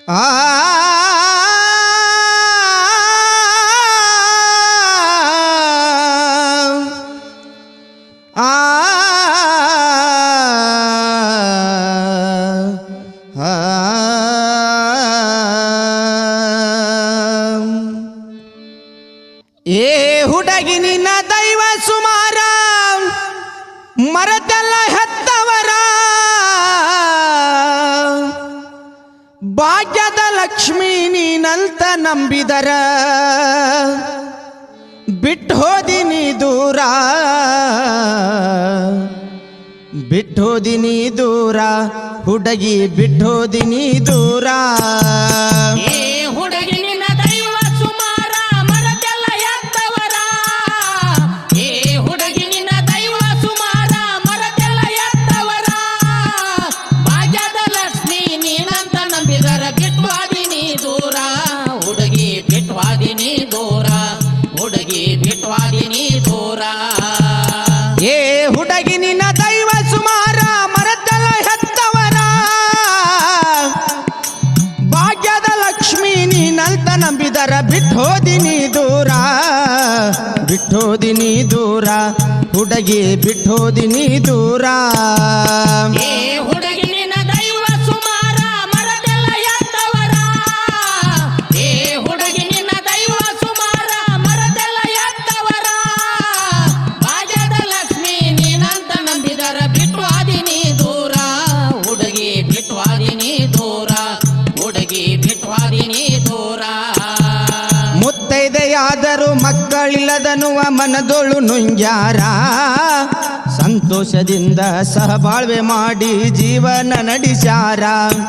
ಆ ಆ ಏ ಹುಡುಗಿ ನಿನ್ನ ದೈವ ಸುಮಾರ ಮರತೆಲ್ಲ ಹೆತ್ತವರ ಭಾಗ್ಯದ ಲಕ್ಷ್ಮೀ ನೀನಂತ ನಂಬಿದರ ಬಿಟ್ಟು ಹೋದಿನಿ ದೂರ ಬಿಟ್ಟು ಹೋದಿನಿ ದೂರ ಹುಡುಗಿ ಬಿಟ್ಟು ಹೋದಿನಿ ದೂರ ಏ ಹುಡುಗಿ ನಿನ್ನ ದೈವ ಸುಮಾರ ಮರದೆಲ್ಲ ಎತ್ತವರ ಏ ಹುಡುಗಿ ನಿನ್ನ ದೈವ ಸುಮಾರ ಮರದೆಲ್ಲ ಎತ್ತವರ ಭಾಗ್ಯದ ಲಕ್ಷ್ಮಿ ನೀನಂತ ನಂಬಿದರ ಬಿಟ್ವಾದಿನಿ ದೂರ ಹುಡುಗಿ ಬಿಟ್ವಾದಿನಿ ದೂರ ಹುಡುಗಿ ಬಿಟ್ವಾದಿನಿ ದೂರ ಏ ಹುಡುಗಿ ನಿನ್ನ ದೈವ ಸುಮಾರ ಮರದಲ್ಲ ಹೆತ್ತವರ ಭಾಗ್ಯದ ಲಕ್ಷ್ಮಿ ನೀನಂತ ನಂಬಿದರ ಬಿಟ್ಟೋದಿನಿ ದೂರ ಬಿಟ್ಟೋದಿನಿ ದೂರ ಹುಡುಗಿ ಬಿಟ್ಟೋದಿನಿ ದೂರ ಏ ಹುಡುಗಿ ನಿನ್ನ ದೈವ ಸುಮಾರ ಮರದೆಲ್ಲ ಎತ್ತವರ ಏ ಹುಡುಗಿ ನಿನ್ನ ದೈವ ಸುಮಾರ ಮರದೆಲ್ಲ ಎತ್ತವರ ಭಾಗ್ಯದ ಲಕ್ಷ್ಮಿ ನೀನಂತ ನಂಬಿದರ ಬಿಟ್ವಾದಿನಿ ದೂರ ಹುಡುಗಿ ಬಿಟ್ವಾದಿನಿ ದೂರ ಹುಡುಗಿ ಬಿಟ್ವಾದಿನಿ ದೂರ ಮುತ್ತೈದೆಯಾದರೂ ಮಕ್ಕಳಿಲ್ಲದನುವ ಮನದೊಳು ನುಂಗ್ಯಾರ ಸಂತೋಷದಿಂದ ಸಹಬಾಳ್ವೆ ಮಾಡಿ ಜೀವನ ನಡೆಸ್ಯಾರ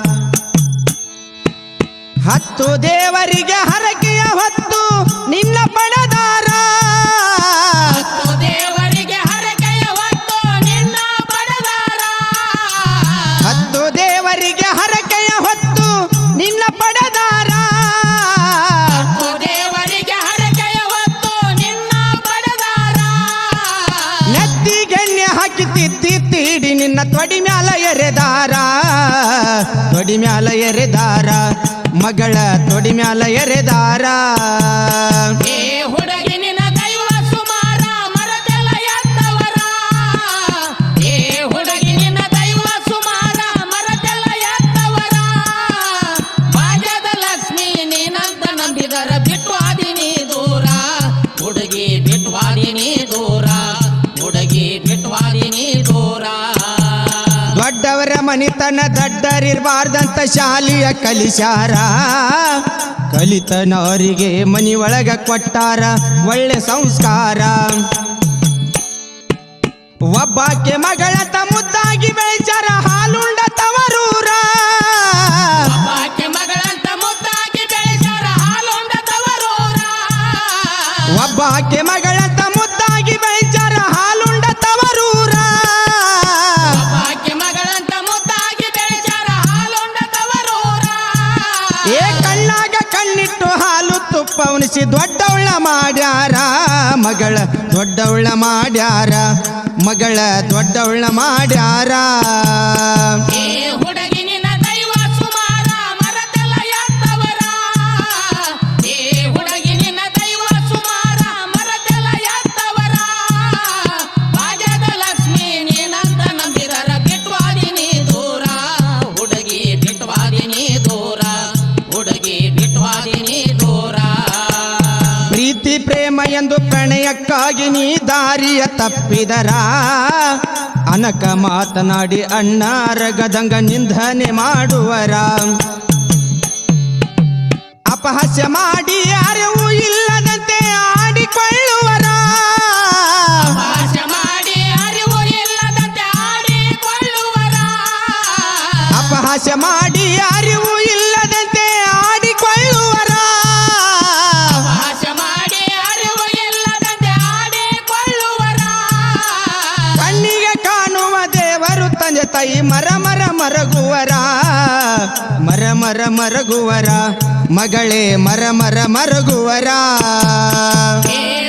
ಹತ್ತು ದೇವರಿಗೆ ಹರಕೆಯ ಹೊತ್ತು ನಿನ್ನ ಪಡೆದಾರ ಹತ್ತು ದೇವರಿಗೆ ಹರಕೆಯ ಹೊತ್ತು ನಿನ್ನ ಪಡೆದಾರ ಹತ್ತು ದೇವರಿಗೆ ಹರಕೆಯ ಹೊತ್ತು ನಿನ್ನ ಪಡೆದಾರ ಹತ್ತು ದೇವರಿಗೆ ಹರಕೆಯ ಹೊತ್ತು ನಿನ್ನ ಪಡೆದಾರ ನೆತ್ತಿಗೆಣ್ಣೆ ಹಾಕಿ ತಿತ್ತಿ ತೀಡಿ ನಿನ್ನ ತೊಡಿ ಮ್ಯಾಲ ಎರೆದಾರ ತೊಡಿ ಮ್ಯಾಲ ಎರೆದಾರ ಮಗಳ ತೊಡಿ ಮ್ಯಾಲ ಎರೆದಾರ ಏ ಹುಡುಗಿ ನಿನ್ನ ದೈವ ಸುಮಾರ ಮರದೆಲ್ಲ ಎತ್ತವರ ಏ ಹುಡುಗಿ ನಿನ್ನ ದೈವ ಸುಮಾರ ಮರದೆಲ್ಲ ಎತ್ತವರ ಭಾಗ್ಯದ ಲಕ್ಷ್ಮಿ ನೀನಂತ ನಂಬಿದರ ಬಿಟ್ವಾದಿನಿ ದೂರ ಹುಡುಗಿ ಬಿಟ್ವಾದಿನಿ ದೂರ ಹುಡುಗಿ ಬಿಟ್ವಾದಿನಿ ದೂರ ದೊಡ್ಡವರ ಮನಿತನ ದಡ್ಡರಿರ್ಬಾರ್ದಂತ ಶಾಲಿಯ ಕಲಿಸ್ಯಾರ ಕಲಿತನವರಿಗೆ ಮನಿ ಒಳಗ ಕೊಟ್ಟಾರ ಒಳ್ಳೆ ಸಂಸ್ಕಾರ ಒಬ್ಬಾಕೆ ಮಗಳತ ಮುದ್ದಾಗಿ ಬೆಳೆಸ್ಯಾರ ಹಾಲುಂಡ ತವರೂರ ಬಾಕಿ ಮಗಳಂತ ಮುದ್ದಾಗಿ ಬೆಳೆಸಾರ ಹಾಲುಂಡ ತವರೂರ ಒಬ್ಬಾಕೆ ಮಗಳತ ಮುದ್ದಾಗಿ ಬೆಳೆಸ್ಯಾರ ಹಾಲುಂಡ ತವರೂರ ಬಾಕಿ ಮಗಳಂತ ಮುದ್ದಾಗಿ ಬೆಳೆಸಾರ ಹಾಲುಂಡ ತವರೂರ ಏ ಕಣ್ಣಾಗ ಕಣ್ಣಿಟ್ಟು ಹಾಲು ತುಪ್ಪ ಉಣಿಸಿ ದೊಡ್ಡವಳ ಮಾಡ್ಯಾರ ಮಗಳ ದೊಡ್ಡವಳ ಮಾಡ್ಯಾರ ಮಗಳ ದೊಡ್ಡವಳ ಮಾಡ್ಯಾರ ಏ ಹುಡುಗಿ ನಿನ್ನ ದೈವ ಸುಮಾರ ಮರದೆಲ್ಲ ಎತ್ತವರ ಏ ಹುಡುಗಿ ನಿನ್ನ ದೈವ ಸುಮಾರ ಮರದೆಲ್ಲ ಎತ್ತವರ ಭಾಗ್ಯದ ಲಕ್ಷ್ಮಿ ನೀನಂತ ನಂಬಿದರ ಬಿಟ್ವಾದಿನಿ ದೂರ ಹುಡುಗಿ ಬಿಟ್ವಾದಿನಿ ದೂರ ಹುಡುಗಿ ಬಿಟ್ವಾದಿನಿ ದೂರ ಪ್ರೀತಿ ಪ್ರೇಮ ಎಂದು ಪ್ರಣಯಕ್ಕಾಗಿ ನೀ ದಾರಿಯ ತಪ್ಪಿದರ ಅನಕ ಮಾತನಾಡಿ ಅಣ್ಣ ರಗದಂಗ ನಿಂದನೆ ಮಾಡುವರ ಅಪಹಾಸ್ಯ ಮಾಡಿ ಅರಿವು ಇಲ್ಲದಂತೆ ಆಡಿಕೊಳ್ಳುವರ ಭಾಷ ಮಾಡಿ ಅರಿವು ಇಲ್ಲದಂತೆ ಆಡಿಕೊಳ್ಳುವರ ಅಪಹಾಸ್ಯ ಮಾಡಿ ಅರಿವು ಇಲ್ಲದಂತೆ ಆಡಿಕೊಳ್ಳುವರ ಭಾಷ ಮಾಡಿ ಅರಿವು ಇಲ್ಲದಂತೆ ಆಡಿಕೊಳ್ಳುವರ ಕಣ್ಣಿಗೆ ಕಾಣುವ ದೇವರು ತಂದೆ ತಾಯಿ ಮರ ಮರ ಮರಗುವರ ಮರ ಮರ ಮರಗುವರ ಮಗಳೇ ಮರ ಮರ ಮರಗುವರ ಏ